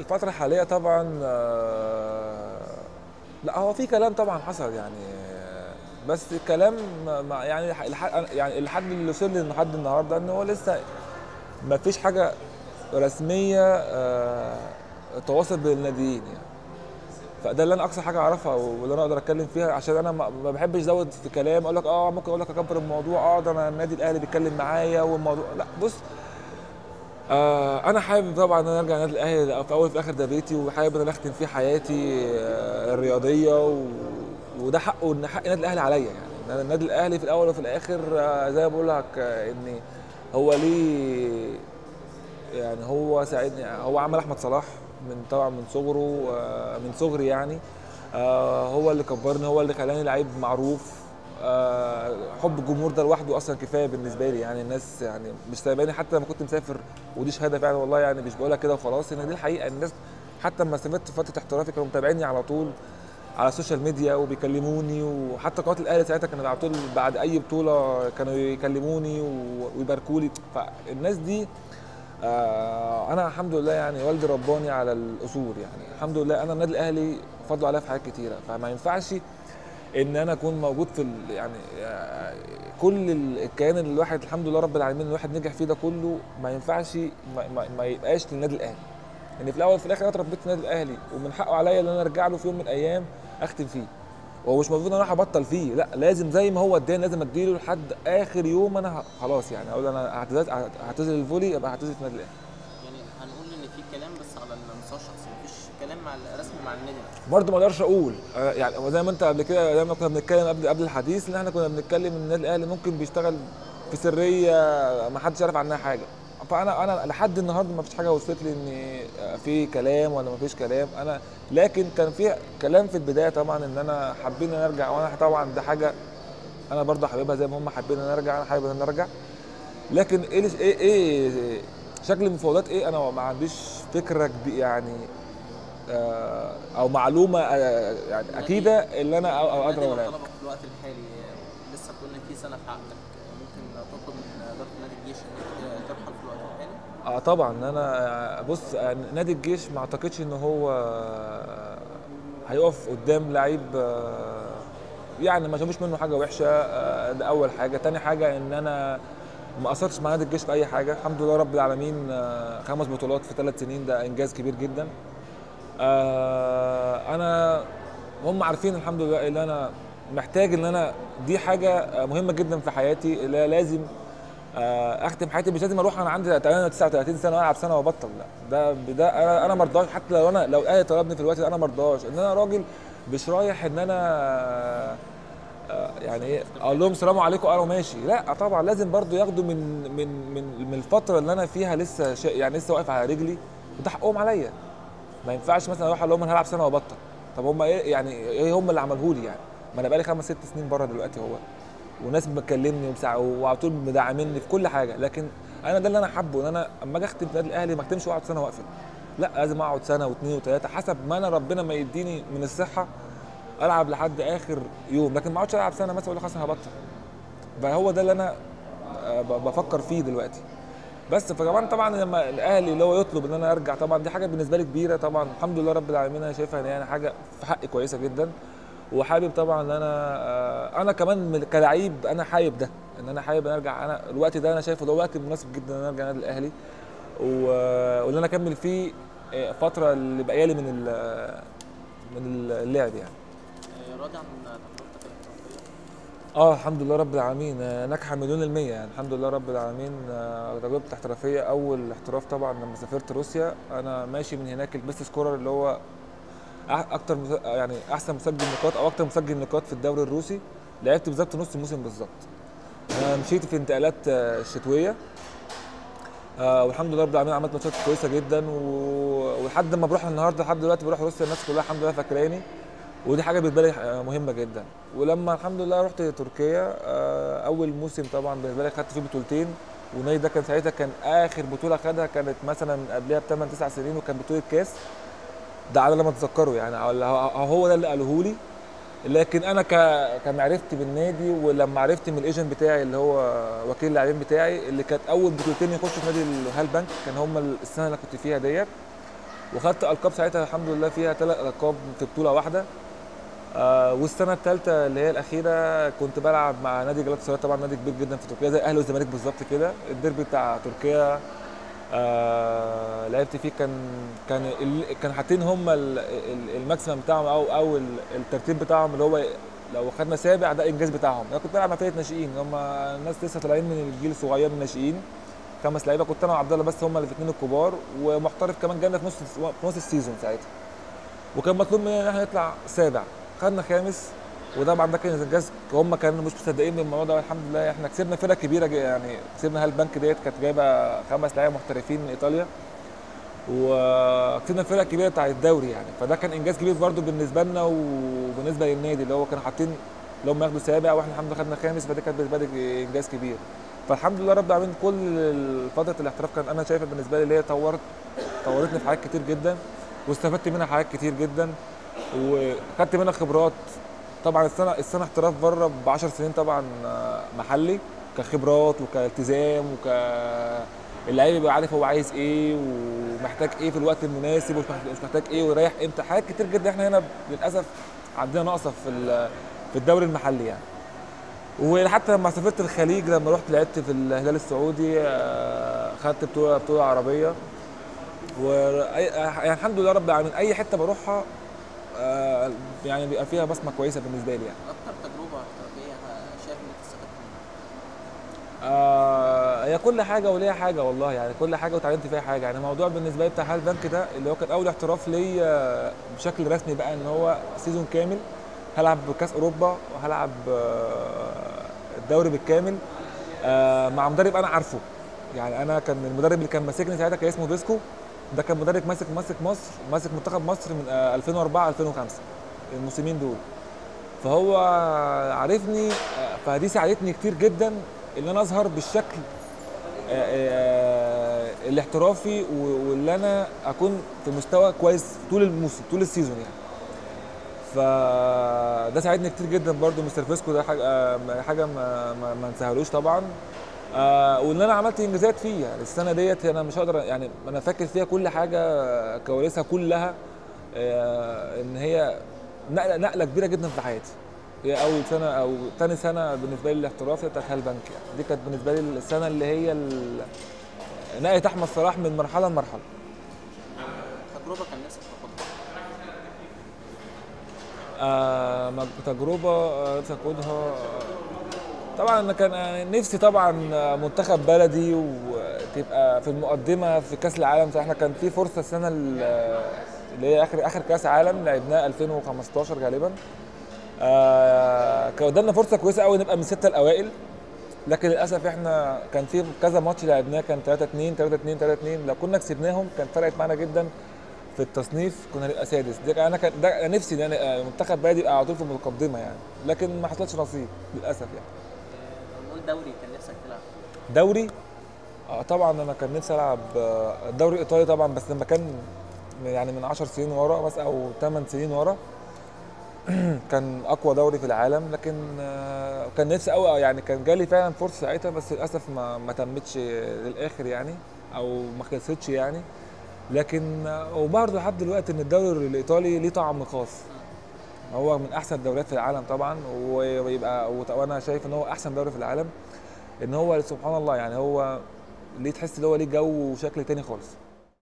الفترة الحالية طبعا آه، لا هو في كلام طبعا حصل يعني آه، بس الكلام ما- يعني الح- يعني الحد اللي وصل لي لحد النهارده ان هو لسه ما فيش حاجة رسمية آه، تواصل بين الناديين يعني فده اللي انا اقصى حاجه اعرفها واللي انا اقدر اتكلم فيها عشان انا ما ما بحبش ازود في كلام اقول لك اه ممكن اقول لك اكبر الموضوع اه ده انا النادي الاهلي بيتكلم معايا والموضوع لا بص آه انا حابب طبعا ان انا ارجع النادي الاهلي في اول وفي الاخر ده بيتي وحابب ان انا اختم فيه حياتي آه الرياضيه و... وده حقه ان حق النادي الاهلي عليا يعني أنا النادي الاهلي في الاول وفي الاخر آه زي ما بقول لك آه ان هو ليه يعني هو ساعدني هو عمل احمد صلاح من طبعا من صغره آه، من صغري يعني آه، هو اللي كبرني هو اللي خلاني لعيب معروف آه، حب الجمهور ده لوحده اصلا كفايه بالنسبه لي يعني الناس يعني مش سايباني حتى لما كنت مسافر ودي شهاده فعلا والله يعني مش بقولها كده وخلاص ان دي الحقيقه الناس حتى لما سافرت فتره احترافي كانوا متابعيني على طول على السوشيال ميديا وبيكلموني وحتى قناه الاهلي ساعتها كانوا على طول بعد اي بطوله كانوا يكلموني و- ويباركوا لي فالناس دي آه، انا الحمد لله يعني والدي رباني على الاصول يعني الحمد لله انا النادي الاهلي فضله عليا في حاجات كتيره فما ينفعش ان انا اكون موجود في ال- يعني آه، كل ال- الكيان اللي الواحد الحمد لله رب العالمين الواحد نجح فيه ده كله ما ينفعش ما, ما, ما يبقاش للنادي الاهلي ان في الاول وفي الاخر انا اتربيت في النادي الاهلي ومن حقه عليا ان انا ارجع له في يوم من الايام اختم فيه وهو مش المفروض ان انا راح ابطل فيه لا لازم زي ما هو اداني لازم اديله لحد اخر يوم انا ه- خلاص يعني اقول انا اعتزلت اعتزل الفولي يبقى اعتزل في النادي الاهلي يعني هنقول ان في كلام بس على المستوى الشخصي مفيش كلام مع رسمي مع النادي نفسه برضه ما اقدرش اقول آه، يعني هو زي ما انت قبل كده زي ما كنا بنتكلم قبل قبل الحديث ان احنا كنا بنتكلم ان النادي الاهلي ممكن بيشتغل في سريه ما حدش يعرف عنها حاجه فانا انا لحد النهارده ما فيش حاجه وصلت لي ان آه، في كلام ولا ما فيش كلام انا لكن كان في كلام في البدايه طبعا ان انا حابين ان أنا ارجع وانا طبعا ده حاجه انا برضه حاببها زي ما هم حابين ان انا ارجع انا حابب ان انا ارجع لكن ايه ايه ايه شكل المفاوضات ايه انا ما عنديش فكره كبي- يعني آه، او معلومه آه، يعني اكيده اللي انا أو- او النادي ادرى لو ولا طلبك في الوقت الحالي لسه بتقول ان في سنه في عقدك ممكن تطلب من اداره نادي الجيش ان انت ترحل في الوقت الحالي اه طبعا انا بص آه، نادي الجيش ما اعتقدش ان هو آه، هيقف قدام لعيب آه، يعني ما شافوش منه حاجه وحشه آه، ده اول حاجه تاني حاجه ان انا ما قصرتش مع نادي الجيش في اي حاجه الحمد لله رب العالمين آه، خمس بطولات في ثلاث سنين ده انجاز كبير جدا آه، انا هم عارفين الحمد لله ان انا محتاج ان انا دي حاجه آه، مهمه جدا في حياتي اللي هي لازم آه، اختم حياتي مش لازم اروح انا عندي 39 سنه والعب سنه وابطل لا ده ده انا انا مرضاش حتى لو انا لو الاهلي طلبني في الوقت ده انا مرضاش ان انا راجل مش رايح ان انا آه، يعني ايه اقول لهم السلام عليكم قالوا ماشي لا طبعا لازم برضو ياخدوا من من من من الفتره اللي انا فيها لسه شا- يعني لسه واقف على رجلي وده حقهم عليا ما ينفعش مثلا اروح اقول لهم انا هلعب سنه وابطل طب هم ايه يعني ايه هم اللي عملوه لي يعني ما انا بقالي خمس ست سنين بره دلوقتي هو وناس بتكلمني ومساع- وعلى طول مدعميني في كل حاجه لكن انا ده اللي انا حابه ان انا اما اجي اختم في النادي الاهلي ما اختمش واقعد سنه واقفل لا لازم اقعد سنه واثنين وثلاثه حسب ما انا ربنا ما يديني من الصحه العب لحد اخر يوم لكن ما اقعدش العب سنه مثلا اقول لك خلاص انا هبطل فهو ده اللي انا آه، ب- بفكر فيه دلوقتي بس فكمان طبعا لما الاهلي اللي هو يطلب ان انا ارجع طبعا دي حاجه بالنسبه لي كبيره طبعا الحمد لله رب العالمين انا شايفها ان هي يعني حاجه في حقي كويسه جدا وحابب طبعا ان انا آه، انا كمان من- كلعيب انا حابب ده ان انا حابب ان ارجع انا الوقت ده انا شايفه ده وقت مناسب جدا ان انا ارجع النادي الاهلي و- وان انا اكمل فيه آه، فتره اللي باقيه لي من ال- من اللعب يعني آه، راضي عن تجربتك الاحترافيه اه الحمد لله رب العالمين آه، ناجحه مليون المية يعني الحمد لله رب العالمين آه، تجربتي الاحترافية أول احتراف طبعا لما سافرت روسيا أنا ماشي من هناك البيست سكورر اللي هو أح- أكتر مس- يعني أحسن مسجل نقاط أو أكتر مسجل نقاط في الدوري الروسي لعبت بالظبط نص الموسم بالظبط أنا مشيت في انتقالات آه، شتوية آه والحمد لله رب العالمين عملت ماتشات كويسه جدا و- ولحد ما بروح النهارده لحد دلوقتي بروح روسيا الناس كلها الحمد لله فاكراني ودي حاجه بالنسبه لي آه، مهمه جدا ولما الحمد لله رحت تركيا آه، اول موسم طبعا بالنسبه لي خدت فيه بطولتين والنادي ده كان ساعتها كان اخر بطوله خدها كانت مثلا قبلها بثمان تسع سنين وكان بطوله كاس ده على اللي ما اتذكره يعني أو- أو هو ده اللي قاله لي لكن انا ك... كمعرفتي بالنادي ولما عرفت من الايجنت بتاعي اللي هو وكيل اللاعبين بتاعي اللي كانت اول بطولتين يخشوا في نادي الهال بنك كان هم السنه اللي كنت فيها ديت وخدت القاب ساعتها الحمد لله فيها ثلاث القاب في بطوله واحده آه والسنه الثالثه اللي هي الاخيره كنت بلعب مع نادي جلاتا سراي طبعا نادي كبير جدا في تركيا زي الاهلي والزمالك بالظبط كده الديربي بتاع تركيا آه لعبت فيه كان كان ال- كان حاطين هم ال- ال- الماكسيمم بتاعهم او او ال- الترتيب بتاعهم اللي هو لو خدنا سابع ده الانجاز بتاعهم انا كنت بلعب مع فرقه ناشئين هم الناس لسه طالعين من الجيل الصغير من الناشئين خمس لعيبه كنت انا وعبد الله بس هم الاثنين الكبار ومحترف كمان جالنا في نص في نص السيزون ساعتها وكان مطلوب مننا ان احنا نطلع سابع خدنا خامس وطبعا ده كان انجاز هم كانوا مش مصدقين بالموضوع ده والحمد لله احنا كسبنا فرقه كبيره جا- يعني كسبنا هالبنك ديت كانت جايبه خمس لعيبه محترفين من ايطاليا وكسبنا الفرقه الكبيره بتاع الدوري يعني فده كان انجاز كبير برضو بالنسبه لنا وبالنسبه للنادي اللي هو كانوا حاطين اللي هم ياخدوا سابع واحنا الحمد لله خدنا خامس فدي كانت بالنسبه لي انجاز كبير فالحمد لله رب العالمين كل فتره الاحتراف كان انا شايفها بالنسبه لي اللي هي طورت طورتني في حاجات كتير جدا واستفدت منها حاجات كتير جدا وخدت منها خبرات طبعا السنه السنه احتراف بره ب 10 سنين طبعا آه، محلي كخبرات وكالتزام وك اللعيب يبقى عارف هو عايز ايه ومحتاج ايه في الوقت المناسب ومش محتاج- مش محتاج ايه ويريح امتى حاجات كتير جدا احنا هنا للاسف عندنا ناقصه في ال- في الدوري المحلي يعني وحتى لما سافرت الخليج لما رحت لعبت في الهلال السعودي آه، خدت بطوله بطوله عربيه و يعني الحمد لله رب العالمين اي حته بروحها آه، يعني بيبقى فيها بصمه كويسه بالنسبه لي يعني اكتر تجربه احترافيه ه- شايف ان انت استفدت منها آه هي كل حاجه وليها حاجه والله يعني كل حاجه وتعلمت فيها حاجه يعني الموضوع بالنسبه لي بتاع هال بنك ده اللي هو كان اول احتراف ليا بشكل رسمي بقى ان هو سيزون كامل هلعب كاس اوروبا وهلعب آه، الدوري بالكامل آه مع مدرب انا عارفه يعني انا كان المدرب اللي كان ماسكني ساعتها كان اسمه فيسكو ده كان مدرب ماسك ماسك مصر ماسك منتخب مصر من آه 2004 2005 الموسمين دول فهو عارفني آه، فدي ساعدتني كتير جدا ان انا اظهر بالشكل آه، آه، الاحترافي و- واللي انا اكون في مستوى كويس طول الموسم طول السيزون يعني فده ساعدني كتير جدا برضو مستر فيسكو ده حاجه آه، حاجه ما ما, ما نساهلوش طبعا آه وان انا عملت انجازات فيه يعني السنه ديت انا مش هقدر يعني انا فاكر فيها كل حاجه كواليسها كلها آه ان هي نقله نقله كبيره جدا في حياتي هي اول سنه او ثاني سنه بالنسبه لي الاحتراف هي بتاعت هالبنك يعني دي كانت بالنسبه لي السنه اللي هي ال- نقله احمد صلاح من مرحله لمرحله تجربه كان نفسك تاخدها آه مج- تجربه آه، نفسي اخدها آه، طبعا انا كان آه، نفسي طبعا آه، منتخب بلدي وتبقى في المقدمه في كاس العالم احنا كان في فرصه السنه ال- اللي هي اخر اخر كاس عالم لعبناه 2015 غالبا آه كان قدامنا فرصه كويسه قوي نبقى من السته الاوائل لكن للاسف احنا كان في كذا ماتش لعبناه كان 3 2 3 2 3 2 لو كنا كسبناهم كان فرقت معانا جدا في التصنيف كنا هنبقى سادس ده كان- انا كان ده أنا نفسي ان انا منتخب بلدي يبقى على طول في المقدمه يعني لكن ما حصلش نصيب للاسف يعني آه، نقول دوري كان نفسك تلعب فيه. دوري اه طبعا انا كان نفسي العب آه، الدوري الايطالي طبعا بس لما كان يعني من 10 سنين ورا بس او 8 سنين ورا كان اقوى دوري في العالم لكن آه، كان نفسي قوي يعني كان جالي فعلا فرصه ساعتها بس للاسف ما ما تمتش للاخر يعني او ما خلصتش يعني لكن آه، وبرضه لحد دلوقتي ان الدوري الايطالي ليه طعم خاص هو من احسن الدوريات في العالم طبعا ويبقى وت- وانا شايف ان هو احسن دوري في العالم ان هو سبحان الله يعني هو ليه تحس ان هو ليه جو وشكل تاني خالص